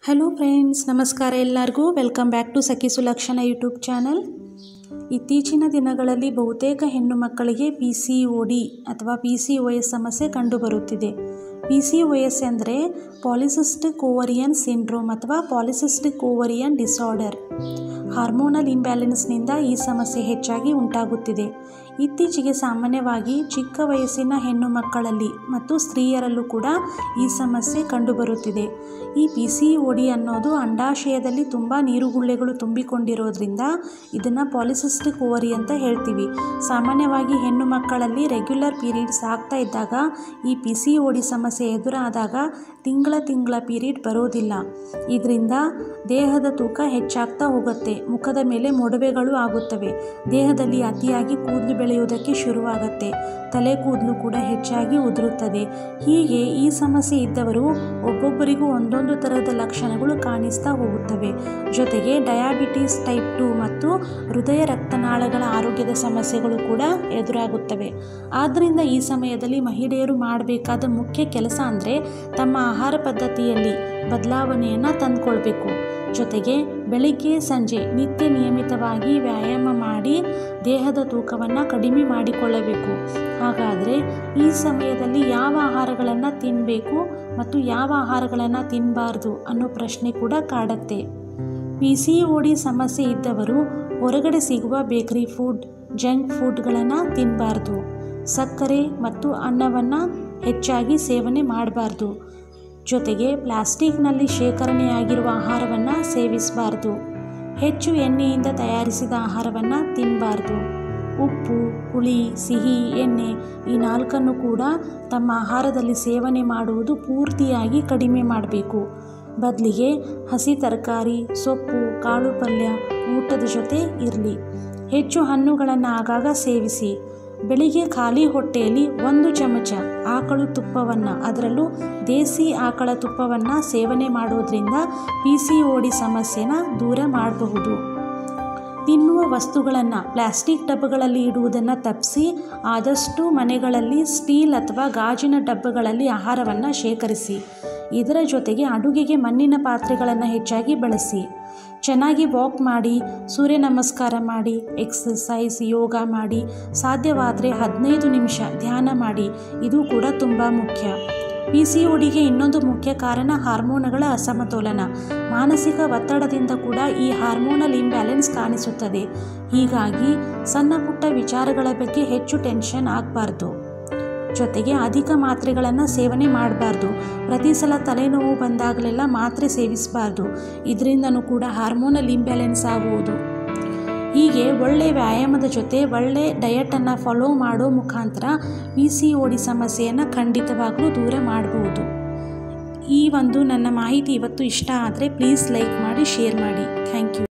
hello friends ನಮಸ್ಕಾರ ಎಲ್ಲರಿಗೂ welcome back to Sakhi Sulakshana YouTube channel ಇತ್ತೀಚಿನ ದಿನಗಳಲ್ಲಿ ಬಹುತೇಕ ಹೆಣ್ಣು ಮಕ್ಕಳಿಗೆ ಪಿ ಸಿ ಒ ಡಿ ಅಥವಾ ಪಿ ಸಿ ಒ ಎಸ್ ಸಮಸ್ಯೆ ಕಂಡುಬರುತ್ತಿದೆ ಪಿ ಸಿ ಒ ಎಸ್ ಅಂದರೆ ಪಾಲಿಸಿಸ್ಟಿಕ್ ಓವರಿಯನ್ ಸಿಂಡ್ರೋಮ್ ಅಥವಾ ಪಾಲಿಸಿಸ್ಟಿಕ್ ಓವರಿಯನ್ ಡಿಸಾರ್ಡರ್ ಹಾರ್ಮೋನಲ್ ಇಂಬ್ಯಾಲೆನ್ಸ್ನಿಂದ ಈ ಸಮಸ್ಯೆ ಹೆಚ್ಚಾಗಿ ಉಂಟಾಗುತ್ತಿದೆ ಇತ್ತೀಚೆಗೆ ಸಾಮಾನ್ಯವಾಗಿ ಚಿಕ್ಕ ವಯಸ್ಸಿನ ಹೆಣ್ಣು ಮಕ್ಕಳಲ್ಲಿ ಮತ್ತು ಸ್ತ್ರೀಯರಲ್ಲೂ ಕೂಡ ಈ ಸಮಸ್ಯೆ ಕಂಡುಬರುತ್ತಿದೆ ಈ ಪಿ ಸಿ ಒ ಡಿ ಅನ್ನೋದು ಅಂಡಾಶಯದಲ್ಲಿ ತುಂಬ ನೀರುಗುಳ್ಳೆಗಳು ತುಂಬಿಕೊಂಡಿರೋದ್ರಿಂದ ಇದನ್ನು ಪಾಲಿಸಿಸ್ಟಿಕ್ ಓವರಿ ಅಂತ ಹೇಳ್ತೀವಿ ಸಾಮಾನ್ಯವಾಗಿ ಹೆಣ್ಣು ಮಕ್ಕಳಲ್ಲಿ ರೆಗ್ಯುಲರ್ ಪೀರಿಯಡ್ಸ್ ಆಗ್ತಾ ಇದ್ದಾಗ ಈ ಪಿ ಸಿ ಒ ಡಿ ಸಮಸ್ಯೆ ಎದುರಾದಾಗ ತಿಂಗಳ ತಿಂಗಳ ಪೀರಿಯಡ್ ಬರೋದಿಲ್ಲ ಇದರಿಂದ ದೇಹದ ತೂಕ ಹೆಚ್ಚಾಗ್ತಾ ಹೋಗುತ್ತೆ ಮುಖದ ಮೇಲೆ ಮೊಡವೆಗಳು ಆಗುತ್ತವೆ ದೇಹದಲ್ಲಿ ಅತಿಯಾಗಿ ಕೂದಲು ಬೆಳೆಯುವುದಕ್ಕೆ ಶುರುವಾಗುತ್ತೆ ತಲೆ ಕೂದಲು ಕೂಡ ಹೆಚ್ಚಾಗಿ ಉದುರುತ್ತದೆ ಹೀಗೆ ಈ ಸಮಸ್ಯೆ ಇದ್ದವರು ಒಬ್ಬೊಬ್ಬರಿಗೂ ಒಂದೊಂದು ಥರದ ಲಕ್ಷಣಗಳು ಕಾಣಿಸ್ತಾ ಹೋಗುತ್ತವೆ ಜೊತೆಗೆ ಡಯಾಬಿಟಿಸ್ ಟೈಪ್ ಟು ಮತ್ತು ಹೃದಯ ರಕ್ತನಾಳಗಳ ಆರೋಗ್ಯದ ಸಮಸ್ಯೆಗಳು ಕೂಡ ಎದುರಾಗುತ್ತವೆ ಆದ್ದರಿಂದ ಈ ಸಮಯದಲ್ಲಿ ಮಹಿಳೆಯರು ಮಾಡಬೇಕಾದ ಮುಖ್ಯ ಕೆಲಸ ಅಂದರೆ ತಮ್ಮ ಆಹಾರ ಪದ್ಧತಿಯಲ್ಲಿ ಬದಲಾವಣೆಯನ್ನು ತಂದುಕೊಳ್ಬೇಕು ಜೊತೆಗೆ ಬೆಳಿಗ್ಗೆ ಸಂಜೆ ನಿತ್ಯ ನಿಯಮಿತವಾಗಿ ವ್ಯಾಯಾಮ ಮಾಡಿ ದೇಹದ ತೂಕವನ್ನು ಕಡಿಮೆ ಮಾಡಿಕೊಳ್ಳಬೇಕು ಹಾಗಾದರೆ ಈ ಸಮಯದಲ್ಲಿ ಯಾವ ಆಹಾರಗಳನ್ನು ತಿನ್ನಬೇಕು ಮತ್ತು ಯಾವ ಆಹಾರಗಳನ್ನು ತಿನ್ನಬಾರ್ದು ಅನ್ನೋ ಪ್ರಶ್ನೆ ಕೂಡ ಕಾಡತ್ತೆ ಪಿ ಸಿ ಒ ಡಿ ಸಮಸ್ಯೆ ಇದ್ದವರು ಹೊರಗಡೆ ಸಿಗುವ ಬೇಕರಿ ಫುಡ್ ಜಂಕ್ ಫುಡ್ಗಳನ್ನು ತಿನ್ನಬಾರ್ದು ಸಕ್ಕರೆ ಮತ್ತು ಅನ್ನವನ್ನು ಹೆಚ್ಚಾಗಿ ಸೇವನೆ ಮಾಡಬಾರ್ದು ಜೊತೆಗೆ ಪ್ಲಾಸ್ಟಿಕ್ನಲ್ಲಿ ಶೇಖರಣೆಯಾಗಿರುವ ಆಹಾರವನ್ನು ಸೇವಿಸಬಾರ್ದು ಹೆಚ್ಚು ಎಣ್ಣೆಯಿಂದ ತಯಾರಿಸಿದ ಆಹಾರವನ್ನು ತಿನ್ನಬಾರ್ದು ಉಪ್ಪು ಹುಳಿ ಸಿಹಿ ಎಣ್ಣೆ ಈ ನಾಲ್ಕನ್ನು ಕೂಡ ತಮ್ಮ ಆಹಾರದಲ್ಲಿ ಸೇವನೆ ಮಾಡುವುದು ಪೂರ್ತಿಯಾಗಿ ಕಡಿಮೆ ಮಾಡಬೇಕು ಬದಲಿಗೆ ಹಸಿ ತರಕಾರಿ ಸೊಪ್ಪು ಕಾಳು ಪಲ್ಯ ಊಟದ ಜೊತೆ ಇರಲಿ ಹೆಚ್ಚು ಹಣ್ಣುಗಳನ್ನು ಆಗಾಗ ಸೇವಿಸಿ ಬೆಳಿಗ್ಗೆ ಖಾಲಿ ಹೊಟ್ಟೆಯಲ್ಲಿ ಒಂದು ಚಮಚ ಆಕಳು ತುಪ್ಪವನ್ನು ಅದರಲ್ಲೂ ದೇಸಿ ಆಕಳ ತುಪ್ಪವನ್ನು ಸೇವನೆ ಮಾಡೋದ್ರಿಂದ ಪಿ ಸಿ ಒ ಡಿ ಸಮಸ್ಯೆನ ದೂರ ಮಾಡಬಹುದು ತಿನ್ನುವ ವಸ್ತುಗಳನ್ನು ಪ್ಲಾಸ್ಟಿಕ್ ಡಬ್ಬಗಳಲ್ಲಿ ಇಡುವುದನ್ನು ತಪ್ಪಿಸಿ ಆದಷ್ಟು ಮನೆಗಳಲ್ಲಿ ಸ್ಟೀಲ್ ಅಥವಾ ಗಾಜಿನ ಡಬ್ಬಗಳಲ್ಲಿ ಆಹಾರವನ್ನು ಶೇಖರಿಸಿ ಇದರ ಜೊತೆಗೆ ಅಡುಗೆಗೆ ಮಣ್ಣಿನ ಪಾತ್ರೆಗಳನ್ನು ಹೆಚ್ಚಾಗಿ ಬಳಸಿ ಚೆನ್ನಾಗಿ ವಾಕ್ ಮಾಡಿ ಸೂರ್ಯ ನಮಸ್ಕಾರ ಮಾಡಿ ಎಕ್ಸಸೈಸ್ ಯೋಗ ಮಾಡಿ ಸಾಧ್ಯವಾದರೆ ಹದಿನೈದು ನಿಮಿಷ ಧ್ಯಾನ ಮಾಡಿ ಇದು ಕೂಡ ತುಂಬ ಮುಖ್ಯ ಪಿ ಸಿ ಒ ಡಿಗೆ ಇನ್ನೊಂದು ಮುಖ್ಯ ಕಾರಣ ಹಾರ್ಮೋನುಗಳ ಅಸಮತೋಲನ ಮಾನಸಿಕ ಒತ್ತಡದಿಂದ ಕೂಡ ಈ ಹಾರ್ಮೋನಲ್ ಇಂಬ್ಯಾಲೆನ್ಸ್ ಕಾಣಿಸುತ್ತದೆ ಹೀಗಾಗಿ ಸಣ್ಣ ಪುಟ್ಟ ವಿಚಾರಗಳ ಬಗ್ಗೆ ಹೆಚ್ಚು ಟೆನ್ಷನ್ ಆಗಬಾರ್ದು ಜೊತೆಗೆ ಅಧಿಕ ಮಾತ್ರೆಗಳನ್ನು ಸೇವನೆ ಮಾಡಬಾರ್ದು ಪ್ರತಿ ಸಲ ತಲೆನೋವು ಬಂದಾಗಲೆಲ್ಲ ಮಾತ್ರೆ ಸೇವಿಸಬಾರ್ದು ಇದರಿಂದನೂ ಕೂಡ ಹಾರ್ಮೋನಲ್ ಇಂಬ್ಯಾಲೆನ್ಸ್ ಆಗುವುದು ಹೀಗೆ ಒಳ್ಳೆಯ ವ್ಯಾಯಾಮದ ಜೊತೆ ಒಳ್ಳೆ ಡಯಟನ್ನು ಫಾಲೋ ಮಾಡೋ ಮುಖಾಂತರ ಪಿ ಸಿ ಒ ಡಿ ಸಮಸ್ಯೆಯನ್ನು ಖಂಡಿತವಾಗ್ಲೂ ದೂರ ಮಾಡಬಹುದು ಈ ಒಂದು ನನ್ನ ಮಾಹಿತಿ ಇವತ್ತು ಇಷ್ಟ ಆದರೆ ಪ್ಲೀಸ್ ಲೈಕ್ ಮಾಡಿ ಶೇರ್ ಮಾಡಿ ಥ್ಯಾಂಕ್ ಯು